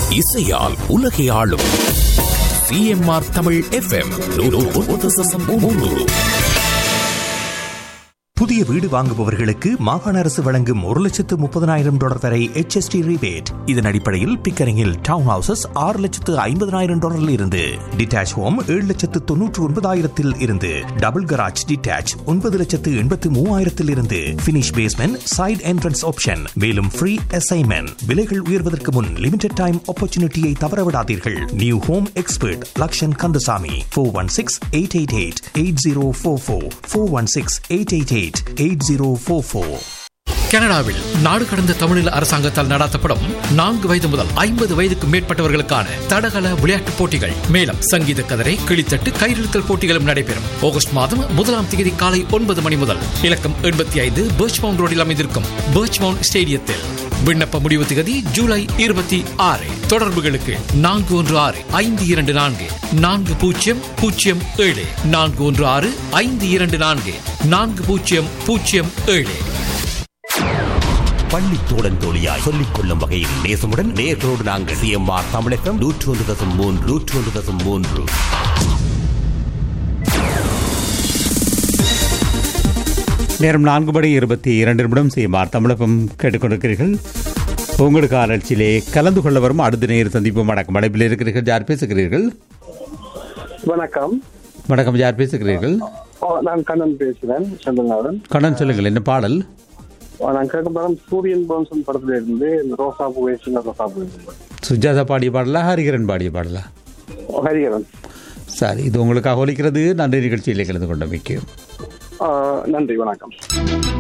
இசையால் உலகை ஆளும் சிஎம்ஆர் தமிழ் எஃப்எம் புதிய வீடு வாங்குபவர்களுக்கு மாகாண அரசு வழங்கும் ஒரு லட்சத்து முப்பதனாயிரம் டாலர் வரை HST rebate இதன் அடிப்படையில் பிக்கரிங்கில் டவுன் ஹவுசஸ் ஆறு லட்சத்து ஐம்பதனாயிரம் டாலரில் இருந்து டிட்டாச் ஹோம் ஏழு லட்சத்து தொன்னூற்று ஒன்பதாயிரத்தில் இருந்து டபுள் கராஜ் டிட்டாச் ஒன்பது லட்சத்து எண்பத்து மூவாயிரத்தில் இருந்து finish basement side entrance option மேலும் ஃப்ரீ அசைன்மெண்ட் விலைகள் உயர்வதற்கு முன் லிமிடெட் டைம் ஆப்பர்ச்சுனிட்டியை தவறவிடாதீர்கள் new home expert Lakshan Kandasamy four one six eight eight eight eight zero four four four one six eight eight eight eight zero four four கனடாவில் நாடு கடந்த தமிழில் அரசாங்கத்தால் நடாத்தப்படும் நான்கு வயது முதல் ஐம்பது வயதுக்கு மேற்பட்டவர்களுக்கான தடகள விளையாட்டுப் போட்டிகள் மேலும் சங்கீத கதரை கிளித்தட்டு கயிறிழுத்தல் போட்டிகளும் நடைபெறும் ஆகஸ்ட் மாதம் முதலாம் தேதி காலை ஒன்பது மணி முதல் இலக்கம் எண்பத்தி ஐந்து பர்ச்மவுண்ட் ரோடில் அமைந்திருக்கும் பர்ச்மவுண்ட் ஸ்டேடியத்தில் விண்ணப்ப முடிவு திகதி ஜூலை இருபத்தி ஆறு தொடர்புகளுக்கு நான்கு ஒன்று ஆறு ஐந்து இரண்டு நான்கு நான்கு பூஜ்ஜியம் பூஜ்ஜியம் ஏழு நான்கு ஒன்று ஆறு ஐந்து இரண்டு நான்கு நான்கு பூஜ்ஜியம் பூஜ்ஜியம் ஏழு பள்ளி தோழன் தோழியாய் சொல்லிக் கொள்ளும் வகையில் நேசமுடன் நேர்களோடு நாங்கள் சிஎம்ஆர் தமிழகம் நூற்று ஒன்று தசம் மூன்று நூற்று ஒன்று தசம் மூன்று நேரம் நான்கு மணி இருபத்தி இரண்டு நிமிடம் செய்யுமாறு தமிழகம் கேட்டுக்கொண்டிருக்கிறீர்கள் உங்களுக்கு ஆராய்ச்சியிலே கலந்து கொள்ள வரும் அடுத்த நேர் சந்திப்பு வணக்கம் அழைப்பில் இருக்கிறீர்கள் யார் பேசுகிறீர்கள் வணக்கம் வணக்கம் யார் பேசுகிறீர்கள் ஓ, நான் கண்ணன் பேசுகிறேன் செந்தில்நாதன் கண்ணன் சொல்லுங்கள் என்ன பாடல் ஓ, நான் கேட்க படம் சூரியன் போன்சன் படத்துல இருந்து இந்த ரோசா பூவே சின்ன ரோசா பூவே சுஜாதா பாடிய பாடலா ஹரிகரன் பாடிய பாடலா ஓ, ஹரிகரன் சரி இது உங்களுக்காக ஒலிக்கிறது நன்றி நிகழ்ச்சியிலே கலந்து கொண்ட முக்கியம் ஆ, நன்றி வணக்கம்